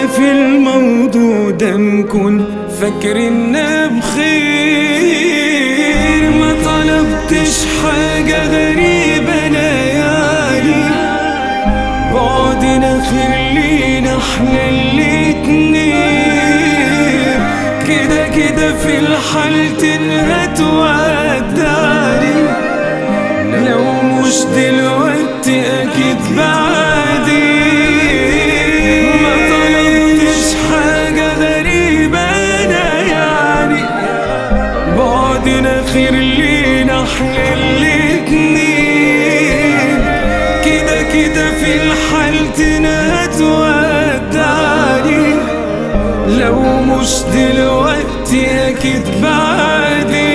كده في الموضوع ده نكون فاكرنا بخير ما طلبتش حاجة غريبة ليالي بعدنا خلينا احنا الاتنين كده كده في الحالتين هتودعني لو مش دلوقتي اكيد بعدين ما طلبتش حاجة غريبة انا يعني بعدنا خير لينا احنا الاتنين كده كده في الحالتين هتودعني لو مش دلوقتي اكيد بعدين